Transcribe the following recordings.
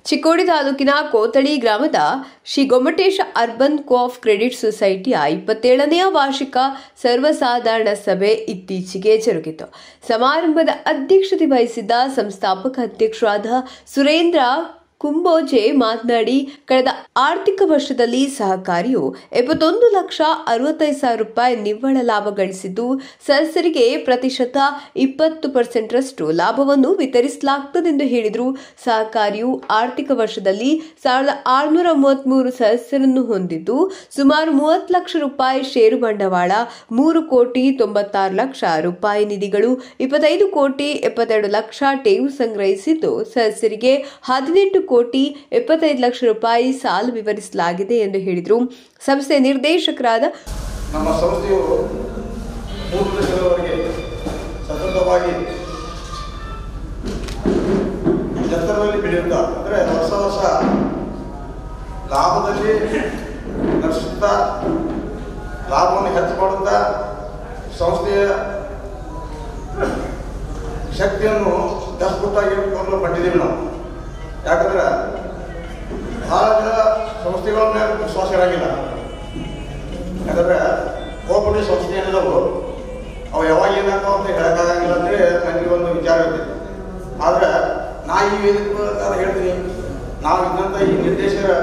ಚಿಕ್ಕೋಡಿ ತಾಲೂಕಿನ ಕೋತಳಿ ಗ್ರಾಮದ Shri Gommatesha urban co-op credit ಸೊಸೈಟಿಯ ಇಪ್ಪತ್ತೇಳನೆಯ ವಾರ್ಷಿಕ ಸರ್ವಸಾಧಾರಣ ಸಭೆ ಇತ್ತೀಚೆಗೆ ಜರುಗಿತು ಸಮಾರಂಭದ ಅಧ್ಯಕ್ಷತೆ ವಹಿಸಿದ್ದ ಸಂಸ್ಥಾಪಕ ಅಧ್ಯಕ್ಷರಾದ ಸುರೇಂದ್ರ ಕುಂಬೋಜೆ ಮಾತನಾಡಿ ಕಳೆದ ಆರ್ಥಿಕ ವರ್ಷದಲ್ಲಿ ಸಹಕಾರಿಯು ಎಪ್ಪತ್ತೊಂದು ಲಕ್ಷ ಅರವತ್ತೈದು ಸಾವಿರ ರೂಪಾಯಿ ನಿವ್ವಳ ಲಾಭ ಗಳಿಸಿದ್ದು ಸದಸ್ಯರಿಗೆ ಪ್ರತಿಶತ ಇಪ್ಪತ್ತು ಪರ್ಸೆಂಟ್ರಷ್ಟು ಲಾಭವನ್ನು ವಿತರಿಸಲಾಗುತ್ತದೆಂದು ಹೇಳಿದರು ಸಹಕಾರಿಯು ಆರ್ಥಿಕ ವರ್ಷದಲ್ಲಿ ಸಾವಿರದ ಆರುನೂರ ಮೂವತ್ಮೂರು ಸದಸ್ಯರನ್ನು ಹೊಂದಿದ್ದು ಸುಮಾರು ಮೂವತ್ತು ಲಕ್ಷ ರೂಪಾಯಿ ಷೇರು ಬಂಡವಾಳ ಮೂರು ಕೋಟಿ ತೊಂಬತ್ತಾರು ಲಕ್ಷ ರೂಪಾಯಿ ನಿಧಿಗಳು ಇಪ್ಪತ್ತೈದು ಕೋಟಿ ಎಪ್ಪತ್ತೆರಡು ಲಕ್ಷ ಠೇವು ಸಂಗ್ರಹಿಸಿದ್ದು ಸದಸ್ಯರಿಗೆ ಹದಿನೆಂಟು ಕೋಟಿ ಎಪ್ಪತ್ತೈದು ಲಕ್ಷ ರೂಪಾಯಿ ಸಾಲ ವಿವರಿಸಲಾಗಿದೆ ಎಂದು ಹೇಳಿದರು ಸಂಸ್ಥೆ ನಿರ್ದೇಶಕರಾದ ನಮ್ಮ ಸಂಸ್ಥೆಯು ಮೂರು ದಶಕದವರೆಗೆ ಸತತವಾಗಿ ಎತ್ತರದಲ್ಲಿ ಬೆಳೆಯುತ್ತಾ ಅಂದರೆ ವರ್ಷ ವರ್ಷ ಲಾಭದಲ್ಲಿ ನಡೆಸುತ್ತಾ ಲಾಭವನ್ನು ಹೆಚ್ಚು ಮಾಡುತ್ತಾ ಸಂಸ್ಥೆಯ ಶಕ್ತಿಯನ್ನು ದಸ್ಪುಟ್ಟಾಗಿ ಇಟ್ಕೊಂಡು ಬಂದಿದ್ದೀವಿ ನಾವು ಯಾಕಂದ್ರೆ ಭಾಳ ಜನ ಸಂಸ್ಥೆಗಳ ಮೇಲೆ ವಿಶ್ವಾಸ ಇರಂಗಿಲ್ಲ ಯಾಕಂದ್ರೆ ಕೋಪಡಿ ಸಂಸ್ಥೆ ಏನಿದಾವು ಅವು ಯಾವಾಗ ಏನಾಗ್ತಾವ ಅಂತ ಹೇಳಕ್ಕಾಗಂಗಿಲ್ಲ ಅಂದ್ರೆ ನನಗೆ ಒಂದು ವಿಚಾರ ಇರ್ತೈತಿ ಆದ್ರೆ ನಾ ಈ ವೇದಿಕೆ ಪ್ರಕಾರ ಹೇಳ್ತೀನಿ ನಾವು ಇದ್ದಂಥ ಈ ನಿರ್ದೇಶಕರ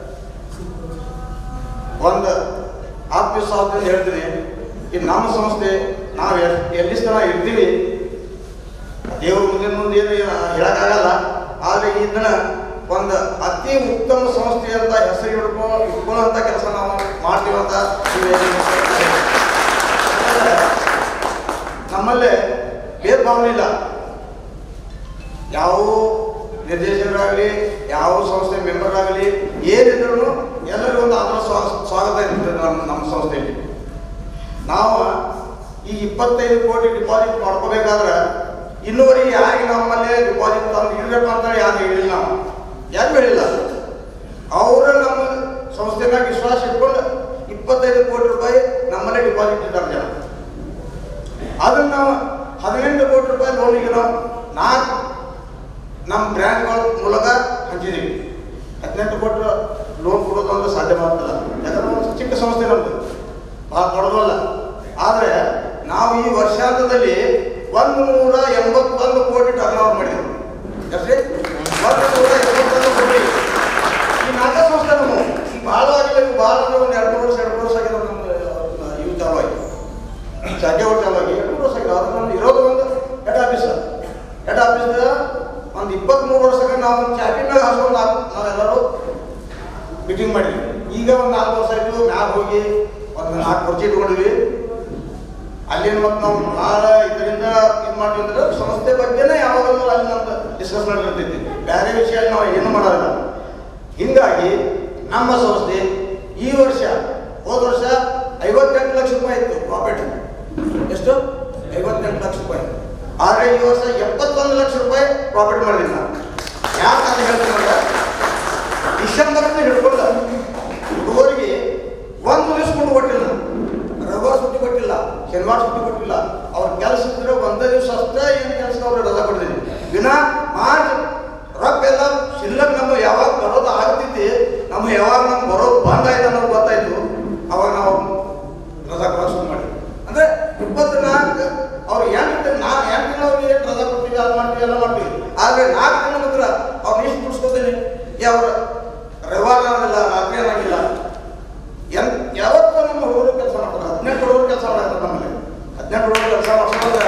ಒಂದು ಆತ್ಮವಿಶ್ವಾಸದಿಂದ ಹೇಳ್ತೀನಿ ಈ ನಮ್ಮ ಸಂಸ್ಥೆ ನಾವು ಎಲ್ಲಿ ಸ್ಥಳ ಇರ್ತೀವಿ ದೇವ್ರ ಮುಂದಿನ ಮುಂದೆ ಏನು ಹೇಳಕ್ಕಾಗಲ್ಲ ಆದರೆ ಈ ದಿನ ಒಂದು ಅತಿ ಉತ್ತಮ ಸಂಸ್ಥೆ ಅಂತ ಹೆಸರು ಹಿಡ್ಕೊ ಇಟ್ಕೊಳ್ಳೋಂಥ ಕೆಲಸ ನಾವು ಮಾಡ್ತೀವಿ ಅಂತ ಈ ವೇದಿಕೆ ಮುಖಾಂತರ ಹೇಳ್ತೀನಿ. ಆಮೇಲೆ ನಮ್ಮಲ್ಲಿ ಭೇದ ಭಾವನೆ ಇಲ್ಲ ಯಾವ ನಿರ್ದೇಶಕರಾಗಲಿ ಯಾವ ಸಂಸ್ಥೆ ಮೆಂಬರ್ ಆಗಲಿ ಏನಿದ್ರು ಎಲ್ಲರಿಗೂ ಒಂದು ಆದರ ಸ್ವಾ- ಸ್ವಾಗತ ಇರ್ತದೆ ನಮ್ಮ ನಮ್ಮ ಸಂಸ್ಥೆಯಲ್ಲಿ ನಾವು ಈ ಇಪ್ಪತ್ತೈದು ಕೋಟಿ ಡಿಪಾಸಿಟ್ ಮಾಡ್ಕೋಬೇಕಾದ್ರೆ ಇನ್ನೂವರೆಗೆ ಯಾರಿಗೆ ನಮ್ಮಲ್ಲಿ ಡಿಪಾಸಿಟ್ ತಂದು ಇಡಬೇಕು ಅಂತ ಯಾರು ಹೇಳಿಲ್ಲ ನಾವು ಯಾರು ಹೇಳಿಲ್ಲ ಅವರ ನಮ್ಮ ಸಂಸ್ಥೆ ಮ್ಯಾಗ ವಿಶ್ವಾಸ ಇಟ್ಕೊಂಡು ಇಪ್ಪತ್ತೈದು ಕೋಟಿ ರೂಪಾಯಿ ನಮ್ಮಲ್ಲೇ ಡಿಪಾಸಿಟ್ ಇದ್ದಾರೆ ಜನ ಅದನ್ನ ನಾವು ಹದಿನೆಂಟು ಕೋಟಿ ರೂಪಾಯಿ ಲೋನಿಗೆ ನಾವು ನಾಲ್ಕು ನಮ್ಮ ಬ್ರ್ಯಾಂಡ್ಗಳ ಮೂಲಕ ಹಂಚಿದ್ದೀವಿ ಹದಿನೆಂಟು ಕೋಟಿ ಲೋನ್ ಕೊಡೋದು ಅಂದ್ರೆ ಸಾಧ್ಯ ಮಾಡ್ತಲ್ಲ ಯಾಕಂದ್ರೆ ಒಂದು ಚಿಕ್ಕ ಸಂಸ್ಥೆ ನಮ್ಮದು ಭಾಳ ದೊಡ್ಡದಲ್ಲ ಆದರೆ ನಾವು ಈ ವರ್ಷಾಂತದಲ್ಲಿ ಒಂದು ನೂರ ಎಂಬತ್ತೊಂದು ಕೋಟಿ ಟರ್ನ್ ಓವರ್ ಮಾಡಿದ್ದೀವಿ ಎಷ್ಟ್ರಿ ಒಂದು ನೂರ ಎಂಬತ್ತೊಂದು ಕೋಟಿ ಈ ನಾಲ್ಕು ಸಂಸ್ಥೆ ನಮ್ಮ ಈ ಭಾಳ ಆಗಿಲ್ಲ ಇವು ಭಾಳ ಅಂದ್ರೆ ಒಂದು ಎರಡು ಮೂರು ವರ್ಷ ಎರಡು ಮೂರು ವರ್ಷ ಆಗಿದೆ ನಮ್ದು ಇವು ಚಾಲು ಆಗಿ ಸಂಖ್ಯೆ ಒಟ್ಟು ಚಾಲು ಆಗಿ ಎರಡು ಮೂರು ವರ್ಷ ಆಗಿದೆ ಅದು ನಮ್ದು ಇರೋದು ಒಂದು ಹೆಡ್ ಆಫೀಸ್ ಹೆಡ್ ಆಫೀಸ್ ಒಂದು ಇಪ್ಪತ್ತ್ಮೂರು ವರ್ಷಕ್ಕೆ ನಾವು ಒಂದು ಚಾಪಿ ಮ್ಯಾಗ ಹಾಸ್ಕೊಂಡು ನಾವು ನಾವೆಲ್ಲರೂ ಮೀಟಿಂಗ್ ಮಾಡಿದ್ವಿ ಈಗ ಒಂದು ನಾಲ್ಕು ವರ್ಷ ಆಯಿತು ಮ್ಯಾಗ ಹೋಗಿ ಒಂದು ನಾಲ್ಕು ಕುರ್ಚಿ ಇಟ್ಕೊಂಡಿದ್ವಿ ಅಲ್ಲೇನು ಮತ್ತು ನಾವು ಭಾಳ ಇದರಿಂದ ಇದು ಮಾಡ್ತೀವಿ ಅಂದ್ರೆ ಸಂಸ್ಥೆ ಬಗ್ಗೆನೇ ಯಾವಾಗಲೂ ಅಲ್ಲಿ ನಮ್ದು ಡಿಸ್ಕಸ್ ಮಾಡಿರ್ತೈತಿ ಬೇರೆ ವಿಷಯ ನಾವು ಏನು ಮಾಡೋದಿಲ್ಲ ಹಿಂಗಾಗಿ ನಮ್ಮ ಸಂಸ್ಥೆ ಈ ವರ್ಷ ಹೋದ ವರ್ಷ ಐವತ್ತೆಂಟು ಲಕ್ಷ ರೂಪಾಯಿ ಇತ್ತು ಪ್ರಾಫಿಟ್ ಎಷ್ಟು ಐವತ್ತೆಂಟು ಲಕ್ಷ ರೂಪಾಯಿ ಆದರೆ ಈ ವರ್ಷ ಎಪ್ಪತ್ತೊಂದು ಲಕ್ಷ ರೂಪಾಯಿ ಪ್ರಾಫಿಟ್ ಮಾಡಿದ್ವಿ ನಾವು ಯಾಕೆ ಅಂತ ಹೇಳ್ತೀನಿ ಅಂದ್ರೆ ಡಿಸೆಂಬರ್ನ ಹಿಡ್ಕೊಂಡ ಹುಡುಗರಿಗೆ ಒಂದು ದಿವಸ ಕೊಂಡು ಕೊಟ್ಟಿಲ್ಲ ರವಿವಾರ ಸುಟ್ಟಿ ಕೊಟ್ಟಿಲ್ಲ ಶನಿವಾರ ಸುಟ್ಟಿ ಕೊಟ್ಟಿಲ್ಲ ಅವ್ರ ಕೆಲಸ ಇದ್ರೆ ಒಂದೇ ದಿವಸ ಅಷ್ಟೇ ಏನು ಕೆಲಸ ಅವ್ರು ರಜಾ ಕೊಡ್ತೀವಿ ದಿನ ಮಾರ್ಚ್ ರೊಕ್ಕ ಎಲ್ಲ ಶಿಲ್ಲಕ್ ನಮ್ಮ ಯಾವಾಗ ಬರೋದು ಆಗ್ತೈತಿ ನಮ್ಮ ಯಾವಾಗ ನಮ್ಗೆ ಬರೋದು ಬಂದ್ ಆಯ್ತು ಅನ್ನೋದು ಗೊತ್ತಾಯ್ತು ಅವಾಗ ನಾವು ರಜಾ ಕೊಡೋಕೆ ಶುರು ಮಾಡಿ ಅಂದ್ರೆ ಇಪ್ಪತ್ನಾಲ್ಕು ಅವ್ರು ಎಂಟು ನಾ ಎಂಟು ದಿನ ಅವ್ರಿಗೆ ಎಷ್ಟು ರಜಾ ಕೊಡ್ತೀವಿ ಅದು ಮಾಡ್ತೀವಿ ಎಲ್ಲ ಮಾಡ್ತೀವಿ ಆದರೆ ನಾಲ್ಕು ದಿನ ಮಾತ್ರ ಅವ್ರನ್ನ ಇಷ್ಟು ಬಿಡಿಸ್ಕೊತೀನಿ ಯಾವ ರವಿವಾರ ಅನ್ನೋದಿಲ್ಲ ರಾತ್ರಿ ಅನ್ನೋಂಗಿಲ್ಲ ಎನ್ ಯಾವತ್ತೂ ನಮ್ಮ ಹುಡುಗರು ಕೆಲಸ ಮಾಡ್ತಾರೆ ಹದಿನೆಂಟು ಹುಡುಗರು ಕೆಲಸ ಮಾಡ್ತಾರೆ ನಮ್ಮಲ್ಲಿ ಹದಿನೆಂಟು ಹುಡುಗರು ಕೆಲಸ ಮಾಡ್ತಾರೆ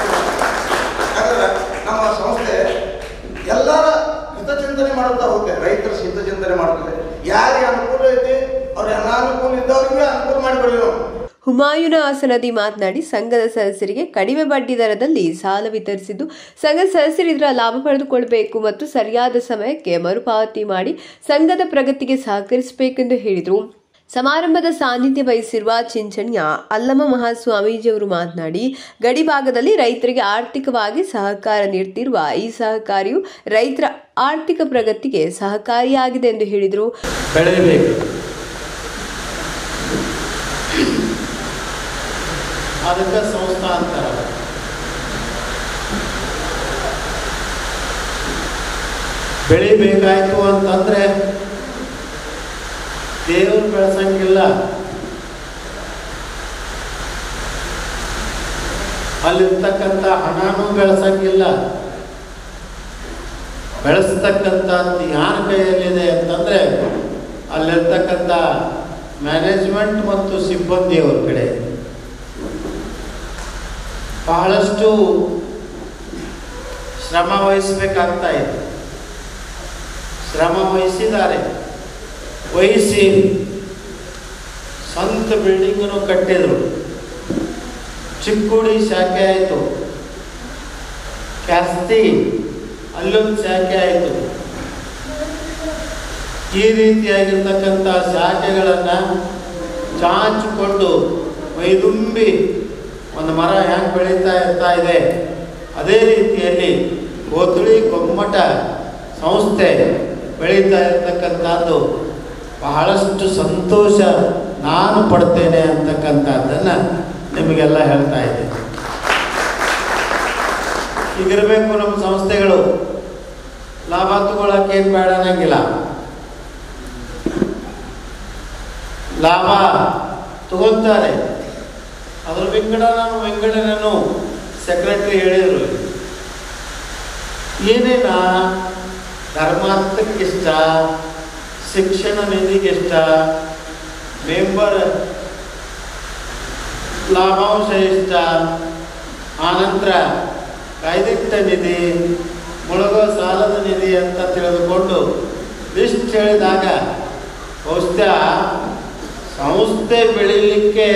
ಯಾಕಂದ್ರೆ ನಮ್ಮ ಸಂಸ್ಥೆ ಎಲ್ಲರ ಹಿತಚಿಂತನೆ ಮಾಡುತ್ತಾ ಹೋಗುತ್ತೆ ರೈತರ ಹಿತಚಿಂತನೆ ಮಾಡ್ತಾರೆ ಯಾರಿಗೆ ಅನುಕೂಲ ಐತಿ ಅವ್ರಿಗೆ ಅನಾನುಕೂಲ ಇದ್ದವ್ರಿಗೆ ಅನುಕೂಲ ಮಾಡಿಬಿಡಿ ನಾವು ಹುಮಾಯೂನ ಆಸನದಿ ಮಾತನಾಡಿ ಸಂಘದ ಸದಸ್ಯರಿಗೆ ಕಡಿಮೆ ಬಡ್ಡಿ ದರದಲ್ಲಿ ಸಾಲ ವಿತರಿಸಿದ್ದು ಸಂಘದ ಸದಸ್ಯರು ಇದರ ಲಾಭ ಪಡೆದುಕೊಳ್ಳಬೇಕು ಮತ್ತು ಸರಿಯಾದ ಸಮಯಕ್ಕೆ ಮರುಪಾವತಿ ಮಾಡಿ ಸಂಘದ ಪ್ರಗತಿಗೆ ಸಹಕರಿಸಬೇಕೆಂದು ಹೇಳಿದರು ಸಮಾರಂಭದ ಸಾನ್ನಿಧ್ಯ ವಹಿಸಿರುವ ಚಿಂಚಣಿಯ ಅಲ್ಲಮ ಮಹಾಸ್ವಾಮೀಜಿಯವರು ಮಾತನಾಡಿ ಗಡಿ ಭಾಗದಲ್ಲಿ ರೈತರಿಗೆ ಆರ್ಥಿಕವಾಗಿ ಸಹಕಾರ ನೀಡುತ್ತಿರುವ ಈ ಸಹಕಾರಿಯು ರೈತರ ಆರ್ಥಿಕ ಪ್ರಗತಿಗೆ ಸಹಕಾರಿಯಾಗಿದೆ ಎಂದು ಹೇಳಿದರು ಬೆಳೆಯಬೇಕು ಅದಕ್ಕೆ ಸಂಸ್ಥಾ ಅಂತಾರೆ ಬೆಳಿಬೇಕಾಯ್ತು ಅಂತಂದರೆ ದೇವ್ರು ಬೆಳೆಸಂಗಿಲ್ಲ ಅಲ್ಲಿರ್ತಕ್ಕಂಥ ಹಣನೂ ಬೆಳೆಸಂಗಿಲ್ಲ ಬೆಳೆಸ್ತಕ್ಕಂಥದ್ದು ಯಾರ ಕೈಯಲ್ಲಿದೆ ಅಂತಂದರೆ ಅಲ್ಲಿರ್ತಕ್ಕಂಥ ಮ್ಯಾನೇಜ್ಮೆಂಟ್ ಮತ್ತು ಸಿಬ್ಬಂದಿಯವ್ರ ಕಡೆ ಬಹಳಷ್ಟು ಶ್ರಮ ವಹಿಸಬೇಕಾಗ್ತಾ ಇದೆ ಶ್ರಮ ವಹಿಸಿದ್ದಾರೆ ವಹಿಸಿ ಸ್ವಂತ ಬಿಲ್ಡಿಂಗನ್ನು ಕಟ್ಟಿದರು ಚಿಕ್ಕುಡಿ ಶಾಖೆ ಆಯಿತು ಕ್ಯಾಸ್ತಿ ಅಲ್ಲೊಂದು ಶಾಖೆ ಆಯಿತು ಈ ರೀತಿಯಾಗಿರ್ತಕ್ಕಂಥ ಶಾಖೆಗಳನ್ನು ಚಾಚಿಕೊಂಡು ಮೈದುಂಬಿ ಒಂದು ಮರ ಹೆಂಗೆ ಬೆಳೀತಾ ಇರ್ತಾ ಇದೆ ಅದೇ ರೀತಿಯಲ್ಲಿ ಕೋತುಳಿ ಗೊಮ್ಮಟ ಸಂಸ್ಥೆ ಬೆಳೀತಾ ಇರ್ತಕ್ಕಂಥದ್ದು ಬಹಳಷ್ಟು ಸಂತೋಷ ನಾನು ಪಡ್ತೇನೆ ಅಂತಕ್ಕಂಥದ್ದನ್ನು ನಿಮಗೆಲ್ಲ ಹೇಳ್ತಾ ಇದ್ದೇನೆ ಹೀಗಿರಬೇಕು ನಮ್ಮ ಸಂಸ್ಥೆಗಳು ಲಾಭ ತಗೊಳಕ್ಕೆ ಏನು ಬೇಡ ಅನ್ನಂಗಿಲ್ಲ ಲಾಭ ತಗೊಂತಾರೆ ಅದ್ರ ವೆಂಕಟನ ವೆಂಕಟನನು ಸೆಕ್ರೆಟರಿ ಹೇಳಿದರು ಏನೇನ ಧರ್ಮಾರ್ಥಕ್ಕಿಷ್ಟ ಶಿಕ್ಷಣ ನಿಧಿಗಿಷ್ಟ ಮೆಂಬರ್ ಲಾಭಾಂಶ ಇಷ್ಟ ಆನಂತರ ಕಾಯ್ದಿಟ್ಟ ನಿಧಿ ಮುಳುಗೋ ಸಾಲದ ನಿಧಿ ಅಂತ ತಿಳಿದುಕೊಂಡು ಲಿಸ್ಟ್ ಹೇಳಿದಾಗ ಬಹುಶಃ ಸಂಸ್ಥೆ ಬೆಳೀಲಿಕ್ಕೆ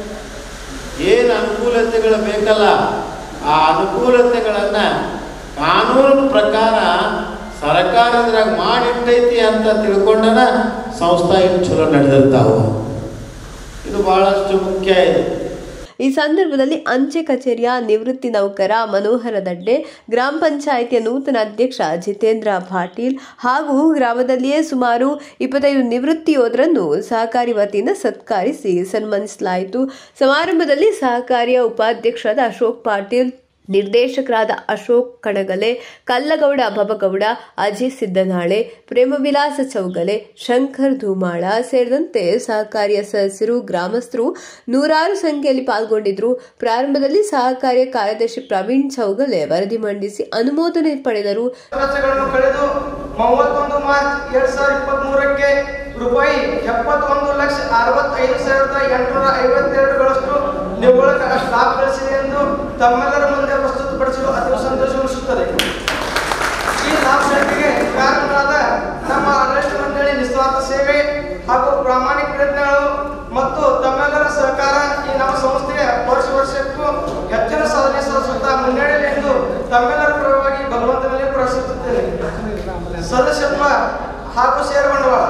ಏನು ಅನುಕೂಲತೆಗಳು ಬೇಕಲ್ಲ ಆ ಅನುಕೂಲತೆಗಳನ್ನು ಕಾನೂನು ಪ್ರಕಾರ ಸರ್ಕಾರದ್ರಾಗ ಮಾಡಿಟ್ಟೈತಿ ಅಂತ ತಿಳ್ಕೊಂಡನ ಸಂಸ್ಥಾ ಇಟ್ಟು ಚಲೋ ನಡೆದಿರ್ತಾವ ಇದು ಬಹಳಷ್ಟು ಮುಖ್ಯ ಇದೆ ಈ ಸಂದರ್ಭದಲ್ಲಿ ಅಂಚೆ ಕಚೇರಿಯ ನಿವೃತ್ತಿ ನೌಕರ ಮನೋಹರ ದಡ್ಡೆ ಗ್ರಾಮ ಪಂಚಾಯಿತಿಯ ನೂತನ ಅಧ್ಯಕ್ಷ ಜಿತೇಂದ್ರ ಪಾಟೀಲ್ ಹಾಗೂ ಗ್ರಾಮದಲ್ಲಿಯೇ ಸುಮಾರು ಇಪ್ಪತ್ತೈದು ನಿವೃತ್ತಿ ಯೋಧರನ್ನು ಸಹಕಾರಿ ವತಿಯಿಂದ ಸತ್ಕರಿಸಿ ಸನ್ಮಾನಿಸಲಾಯಿತು ಸಮಾರಂಭದಲ್ಲಿ ಸಹಕಾರಿಯ ಉಪಾಧ್ಯಕ್ಷರಾದ ಅಶೋಕ್ ಪಾಟೀಲ್ ನಿರ್ದೇಶಕರಾದ ಅಶೋಕ್ ಕಣಗಲೆ ಕಲ್ಲಗೌಡ ಭಬಗೌಡ ಅಜಯ್ ಸಿದ್ದನಾಳೆ ಪ್ರೇಮವಿಲಾಸ ಚೌಗಲೆ ಶಂಕರ್ ಧೂಮಾಳ ಸೇರಿದಂತೆ ಸಹಕಾರಿಯ ಸದಸ್ಯರು ಗ್ರಾಮಸ್ಥರು ನೂರಾರು ಸಂಖ್ಯೆಯಲ್ಲಿ ಪಾಲ್ಗೊಂಡಿದ್ರು ಪ್ರಾರಂಭದಲ್ಲಿ ಸಹಕಾರಿಯ ಕಾರ್ಯದರ್ಶಿ ಪ್ರವೀಣ್ ಚೌಗಲೆ ವರದಿ ಮಂಡಿಸಿ ಅನುಮೋದನೆ ಪಡೆದರು ವರ್ಷಗಳನ್ನು ಕಳೆದು ಮೂವತ್ತೊಂದು ಮಾರ್ಚ್ ಎರಡ್ ಸಾವಿರದ ಇಪ್ಪತ್ತ್ ಮೂರಕ್ಕೆ ರೂಪಾಯಿ ಎಪ್ಪತ್ತೊಂದು ಲಕ್ಷ ಅರವತ್ತೈದು ಸಾವಿರದ ಎಂಟುನೂರ ಐವತ್ತೆರಡುಗಳಷ್ಟು ನಿವ್ವಳ ಲಾಭ ಗಳಿಸಿದೆ ಎಂದು ತಮ್ಮೆಲ್ಲರ ಮುಂದೆ ಪ್ರಸ್ತುತಪಡಿಸಲು ಅತಿ ಸಂತೋಷವೆನಿಸುತ್ತದೆ ಈ ಲಾಭ ಗಳಿಕೆಗೆ ಕಾರಣರಾದ ನಮ್ಮ ಆಡಳಿತ ಮಂಡಳಿ ನಿಸ್ವಾರ್ಥ ಸೇವೆ ಹಾಗೂ ಪ್ರಾಮಾಣಿಕ ಪ್ರಯತ್ನಗಳು ಮತ್ತು ತಮ್ಮೆಲ್ಲರ ಸಹಕಾರ ಈ ನಮ್ಮ ಸಂಸ್ಥೆಯ ವರ್ಷ ವರ್ಷಕ್ಕೂ ಹೆಚ್ಚಿನ ಸಾಧನೆ ಸಾಧಿಸುತ್ತಾ ಮುನ್ನಡೆಯಲಿ ಎಂದು ತಮ್ಮೆಲ್ಲರ ಪರವಾಗಿ ಭಗವಂತನಲ್ಲಿ ಪ್ರಾರ್ಥಿಸುತ್ತೇನೆ ಸದಸ್ಯತ್ವ ಹಾಗೂ ಷೇರು ಬಂಡವಾಳ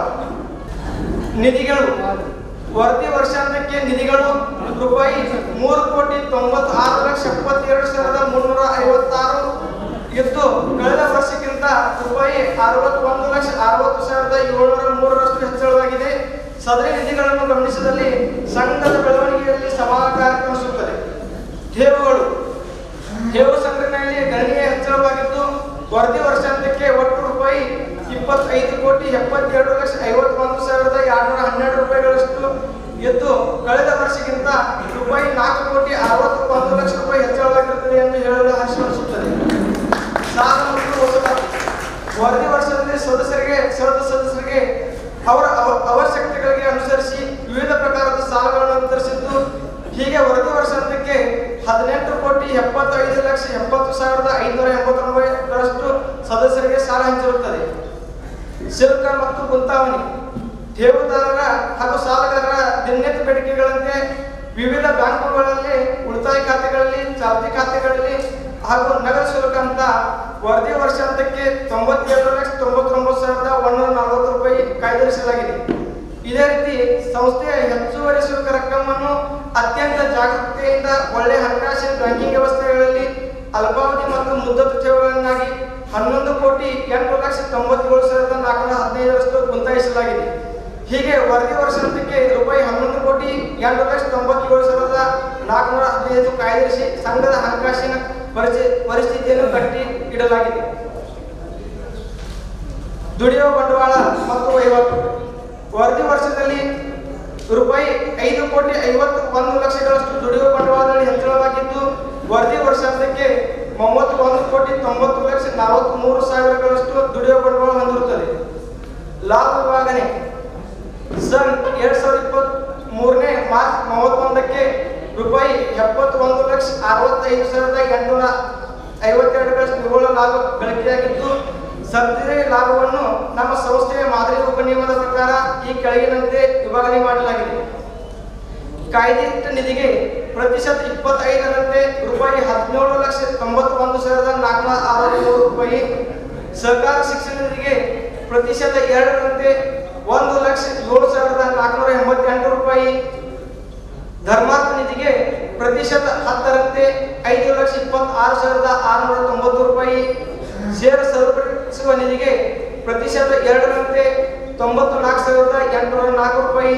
ನಿಧಿಗಳು ವರದಿ ವರ್ಷಾಂತಕ್ಕೆ ನಿಧಿಗಳು ರೂಪಾಯಿ ಮೂರು ಕೋಟಿ ತೊಂಬತ್ತಾರು ಲಕ್ಷ ಎಪ್ಪತ್ತೆರಡು ಸಾವಿರದ ಮುನ್ನೂರ ಐವತ್ತಾರು ಇದ್ದು ಕಳೆದ ವರ್ಷಕ್ಕಿಂತ ರೂಪಾಯಿ ಅರವತ್ತೊಂದು ಲಕ್ಷ ಅರವತ್ತು ಸಾವಿರದ ಏಳ್ನೂರ ಮೂರರಷ್ಟು ಹೆಚ್ಚಳವಾಗಿದೆ ಸದರಿ ನಿಧಿಗಳನ್ನು ಗಮನಿಸಿದಲ್ಲಿ ಸಂಘದ ಬೆಳವಣಿಗೆಯಲ್ಲಿ ಸಮಾನಕಾರ ಕಾಣಿಸುತ್ತದೆ ಠೇವುಗಳು ಠೇವು ಸಂಗ್ರಹಣೆಯಲ್ಲಿ ಗಣನೀಯ ಹೆಚ್ಚಳವಾಗಿದ್ದು ವರದಿ ವರ್ಷಾಂತಕ್ಕೆ ಒಟ್ಟು ರೂಪಾಯಿ ಇಪ್ಪತ್ತೈದು ಕೋಟಿ ಎಪ್ಪತ್ತೆರಡು ಲಕ್ಷ ಐವತ್ತೊಂದು ಸಾವಿರದ ಎರಡ್ನೂರ ಹನ್ನೆರಡು ರೂಪಾಯಿಗಳಷ್ಟು ಇದ್ದು ಕಳೆದ ವರ್ಷಕ್ಕಿಂತ ರೂಪಾಯಿ ನಾಲ್ಕು ಕೋಟಿ ಅರವತ್ತೊಂದು ಲಕ್ಷ ರೂಪಾಯಿ ಹೆಚ್ಚಳವಾಗಿರುತ್ತದೆ ಎಂದು ಹೇಳಲು ಹರ್ಷಿಸುತ್ತದೆ ಸಾಲ ಮತ್ತು ವಸೂಲಾತಿ ವರದಿ ವರ್ಷದಲ್ಲಿ ಸದಸ್ಯರಿಗೆ ಸದಸ್ಯ ಸದಸ್ಯರಿಗೆ ಅವರ ಅವ- ಅವಶ್ಯಕತೆಗಳಿಗೆ ಅನುಸರಿಸಿ ವಿವಿಧ ಪ್ರಕಾರದ ಸಾಲಗಳನ್ನು ವಿತರಿಸಿದ್ದು ಹೀಗೆ ವರದಿ ವರ್ಷಾಂತಕ್ಕೆ ಹದಿನೆಂಟು ಕೋಟಿ ಎಪ್ಪತ್ತೈದು ಲಕ್ಷ ಎಪ್ಪತ್ತು ಸಾವಿರದ ಐನೂರ ಎಂಬತ್ತೊಂಬತ್ತರಷ್ಟು ಸದಸ್ಯರಿಗೆ ಸಾಲ ಹಂಚಿರುತ್ತದೆ ಶುಲ್ಕ ಮತ್ತು ಗುಂತಾವಣಿ ಠೇವುದಾರರ ಹಾಗೂ ಸಾಲಗಾರರ ದಿನನಿತ್ಯ ಬೇಡಿಕೆಗಳಂತೆ ವಿವಿಧ ಬ್ಯಾಂಕುಗಳಲ್ಲಿ ಉಳಿತಾಯ ಖಾತೆಗಳಲ್ಲಿ ಚಾಲ್ತಿ ಖಾತೆಗಳಲ್ಲಿ ಹಾಗೂ ನಗದು ಶುಲ್ಕ ಅಂತ ವರದಿ ವರ್ಷಾಂತಕ್ಕೆ ತೊಂಬತ್ತೆರಡು ಲಕ್ಷ ತೊಂಬತ್ತೊಂಬತ್ತು ಸಾವಿರದ ಒಂದೂರ ನಲವತ್ತು ರೂಪಾಯಿ ಕಾಯ್ದಿರಿಸಲಾಗಿದೆ ಇದೇ ರೀತಿ ಸಂಸ್ಥೆಯ ಹೆಚ್ಚುವರಿ ಶುಲ್ಕ ರಕ್ಕಮನ್ನು ಅತ್ಯಂತ ಜಾಗರೂಕತೆಯಿಂದ ಒಳ್ಳೆಯ ಹಣಕಾಸಿನ ಬ್ಯಾಂಕಿಂಗ್ ವ್ಯವಸ್ಥೆಗಳಲ್ಲಿ ಅಲ್ಪಾವಧಿ ಮತ್ತು ಮುದ್ದತು ಠೇವುಗಳನ್ನಾಗಿ ಹನ್ನೊಂದು ಕೋಟಿ ಎಂಟು ಲಕ್ಷ ತೊಂಬತ್ತೇಳು ಸಾವಿರದ ನಾಲ್ಕುನೂರ ಹದಿನೈದರಷ್ಟು ಗುಂತಾಯಿಸಲಾಗಿದೆ ಹೀಗೆ ವರದಿ ವರ್ಷಾಂತಕ್ಕೆ ರೂಪಾಯಿ ಹನ್ನೊಂದು ಕೋಟಿ ಎಂಟು ಲಕ್ಷ ತೊಂಬತ್ತೇಳು ಸಾವಿರದ ನಾಲ್ಕುನೂರ ಹದಿನೈದು ಕಾಯ್ದಿರಿಸಿ ಸಂಘದ ಹಣಕಾಸಿನ ಪರಿಚಿ ಪರಿಸ್ಥಿತಿಯನ್ನು ಕಟ್ಟಿ ಇಡಲಾಗಿದೆ ದುಡಿಯುವ ಬಂಡವಾಳ ಮತ್ತು ವಹಿವಾಟು ವರದಿ ವರ್ಷದಲ್ಲಿ ರೂಪಾಯಿ ಐದು ಕೋಟಿ ಐವತ್ತು ಒಂದು ಲಕ್ಷಗಳಷ್ಟು ದುಡಿಯುವ ಬಂಡವಾಳದಲ್ಲಿ ಹೆಚ್ಚಳವಾಗಿದ್ದು ವರದಿ ವರ್ಷಾಂತ್ಯಕ್ಕೆ ಮೂವತ್ತು ಒಂದು ಕೋಟಿ ತೊಂಬತ್ತು ಲಕ್ಷ ನಲವತ್ತ್ ಮೂರು ಸಾವಿರಗಳಷ್ಟು ದುಡಿಯುವ ಬಂಡವಾಳ ಹೊಂದಿರುತ್ತದೆ ಲಾಭ ವಿಭಾಗನೆ ಸನ್ ಎರಡ್ ಸಾವಿರದ ಇಪ್ಪತ್ತ್ ಮೂರನೇ ಮಾರ್ಚ್ ಮೂವತ್ತೊಂದಕ್ಕೆ ರೂಪಾಯಿ ಎಪ್ಪತ್ತೊಂದು ಲಕ್ಷ ಅರವತ್ತೈದು ಸಾವಿರದ ಎಂಟುನೂರ ಐವತ್ತೆರಡರಷ್ಟು ನಿವ್ವಳ ಲಾಭ ಗಳಿಕೆಯಾಗಿದ್ದು ಸದ್ಯ ಲಾಭವನ್ನು ನಮ್ಮ ಸಂಸ್ಥೆಯ ಮಾದರಿ ಉಪನಿಯಮದ ಪ್ರಕಾರ ಈ ಕೆಳಗಿನಂತೆ ವಿಭಾಗಣೆ ಮಾಡಲಾಗಿದೆ ಕಾಯ್ದಿಟ್ಟ ನಿಧಿಗೆ ಪ್ರತಿಶತ ಇಪ್ಪತ್ತೈದರಂತೆ ರೂಪಾಯಿ ಹದಿನೇಳು ಲಕ್ಷ ತೊಂಬತ್ತೊಂದು ಸಾವಿರದ ನಾಲ್ಕುನೂರ ಅರವತ್ಮೂರು ರೂಪಾಯಿ ಸಹಕಾರ ಶಿಕ್ಷಣ ನಿಧಿಗೆ ಪ್ರತಿಶತ ಎರಡರಂತೆ ಒಂದು ಲಕ್ಷ ಏಳು ಸಾವಿರದ ನಾಲ್ಕುನೂರ ಎಂಬತ್ತೆಂಟು ರೂಪಾಯಿ ಧರ್ಮಾರ್ಥ ನಿಧಿಗೆ ಪ್ರತಿಶತ ಹತ್ತರಂತೆ ಐದು ಲಕ್ಷ ಇಪ್ಪತ್ತಾರು ಸಾವಿರದ ಆರುನೂರ ತೊಂಬತ್ತು ರೂಪಾಯಿ ಷೇರು ಸರಿಪಡಿಸುವ ನಿಧಿಗೆ ಪ್ರತಿಶತ ಎರಡರಂತೆ ತೊಂಬತ್ತು ನಾಲ್ಕು ಸಾವಿರದ ಎಂಟುನೂರ ನಾಲ್ಕು ರೂಪಾಯಿ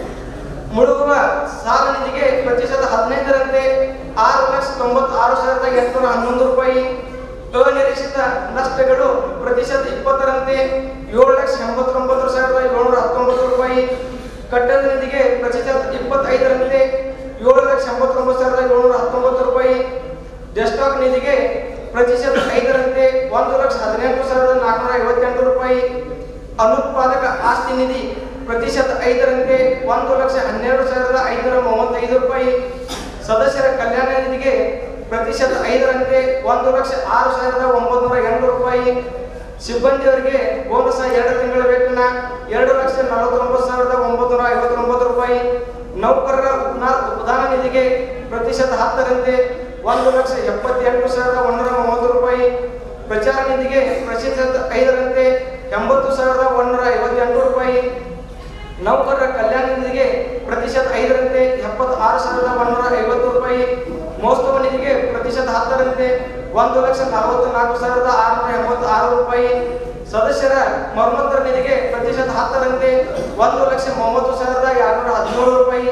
ಮುಳುಗುವ ಸಾಲ ನಿಧಿಗೆ ಪ್ರತಿಶತ ಹದಿನೈದರಂತೆ ಆರು ಲಕ್ಷ ತೊಂಬತ್ತಾರು ಸಾವಿರದ ಎಂಟುನೂರ ಹನ್ನೊಂದು ರೂಪಾಯಿ ಅನಿರೀಕ್ಷಿತ ನಷ್ಟಗಳು ಪ್ರತಿಶತ ಇಪ್ಪತ್ತರಂತೆ ಏಳು ಲಕ್ಷ ಎಂಬತ್ತೊಂಬತ್ತು ಸಾವಿರದ ಏಳ್ನೂರ ಹತ್ತೊಂಬತ್ತು ರೂಪಾಯಿ ಕಟ್ಟಡ ನಿಧಿಗೆ ಪ್ರತಿಶತ ಇಪ್ಪತ್ತೈದರಂತೆ ಏಳು ಲಕ್ಷ ಎಂಬತ್ತೊಂಬತ್ತು ಸಾವಿರದ ಏಳ್ನೂರ ಹತ್ತೊಂಬತ್ತು ರೂಪಾಯಿ ಡೆಸ್ಟಾಕ್ ನಿಧಿಗೆ ಪ್ರತಿಶತ ಐದರಂತೆ ಒಂದು ಲಕ್ಷ ಹದಿನೆಂಟು ಸಾವಿರದ ನಾಲ್ಕುನೂರ ಐವತ್ತೆಂಟು ರೂಪಾಯಿ ಅನುತ್ಪಾದಕ ಆಸ್ತಿ ನಿಧಿ ಪ್ರತಿಶತ ಐದರಂತೆ ಒಂದು ಲಕ್ಷ ಹನ್ನೆರಡು ಸಾವಿರದ ಐನೂರ ಮೂವತ್ತೈದು ರೂಪಾಯಿ ಸದಸ್ಯರ ಕಲ್ಯಾಣ ನಿಧಿಗೆ ಪ್ರತಿಶತ ಐದರಂತೆ ಒಂದು ಲಕ್ಷ ಆರು ಸಾವಿರದ ಒಂಬೈನೂರ ಎಂಟು ರೂಪಾಯಿ ಸಿಬ್ಬಂದಿಯವರಿಗೆ ಬೋನಸ್ ಎರಡು ತಿಂಗಳ ವೇತನ ಎರಡು ಲಕ್ಷ ನಲವತ್ತೊಂಬತ್ತು ಸಾವಿರದ ಒಂಬೈನೂರ ಐವತ್ತೊಂಬತ್ತು ರೂಪಾಯಿ ನೌಕರರ ಉಪನಾ- ಉಪದಾನ ನಿಧಿಗೆ ಪ್ರತಿಶತ ಹತ್ತರಂತೆ ಒಂದು ಲಕ್ಷ ಎಪ್ಪತ್ತೆಂಟು ಸಾವಿರದ ಒಂದೂರ ಮೂವತ್ತು ರೂಪಾಯಿ ಪ್ರಚಾರ ನಿಧಿಗೆ ಪ್ರತಿಶತ ಐದರಂತೆ ಎಂಬತ್ತು ಸಾವಿರದ ಒಂದೂರ ಐವತ್ತೆಂಟು ರೂಪಾಯಿ ನೌಕರರ ಕಲ್ಯಾಣ ನಿಧಿಗೆ ಪ್ರತಿಶತ ಐದರಂತೆ ಎಪ್ಪತ್ತಾರು ಸಾವಿರದ ಒಂದೂರ ಐವತ್ತು ರೂಪಾಯಿ ಮೋಸ್ತವ ನಿಧಿಗೆ ಪ್ರತಿಶತ ಹತ್ತರಂತೆ ಒಂದು ಲಕ್ಷ ನಲವತ್ತು ನಾಲ್ಕು ಸಾವಿರದ ಆರುನೂರ ಎಂಬತ್ತಾರು ರೂಪಾಯಿ ಸದಸ್ಯರ ಮರ್ಮತ್ತರ ನಿಧಿಗೆ ಪ್ರತಿಶತ ಹತ್ತರಂತೆ ಒಂದು ಲಕ್ಷ ಮೂವತ್ತು ಸಾವಿರದ ಎರಡುನೂರ ಹದಿನೇಳು ರೂಪಾಯಿ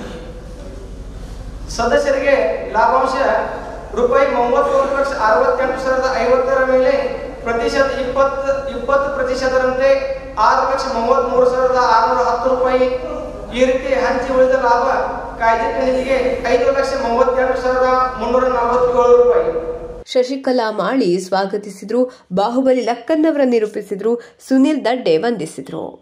ಸದಸ್ಯರಿಗೆ ಲಾಭಾಂಶ ರೂಪಾಯಿ ಮೂವತ್ತೊಂದು ಲಕ್ಷ ಅರವತ್ತೆಂಟು ಸಾವಿರದ ಐವತ್ತರ ಮೇಲೆ ಪ್ರತಿಶತ ಇಪ್ಪತ್ತು ಇಪ್ಪತ್ತು ಪ್ರತಿಶತರಂತೆ ಆರು ಲಕ್ಷ ಮೂವತ್ತ್ಮೂರು ಸಾವಿರದ ಆರುನೂರ ಹತ್ತು ರೂಪಾಯಿ ಈ ರೀತಿ ಹಂಚಿ ಉಳಿದ ಲಾಭ ಕಾಯ್ದಿಟ್ಟ ನಿಧಿಗೆ ಐದು ಲಕ್ಷ ಮೂವತ್ತೆಂಟು ಸಾವಿರದ ಮುನ್ನೂರ ನಲವತ್ತೇಳು ರೂಪಾಯಿ ಶಶಿಕಲಾ ಮಾಳಿ ಸ್ವಾಗತಿಸಿದ್ರು ಬಾಹುಬಲಿ ಲಕ್ಕನ್ನವರ ನಿರೂಪಿಸಿದ್ರು ಸುನಿಲ್ ದಡ್ಡೆ ವಂದಿಸಿದ್ರು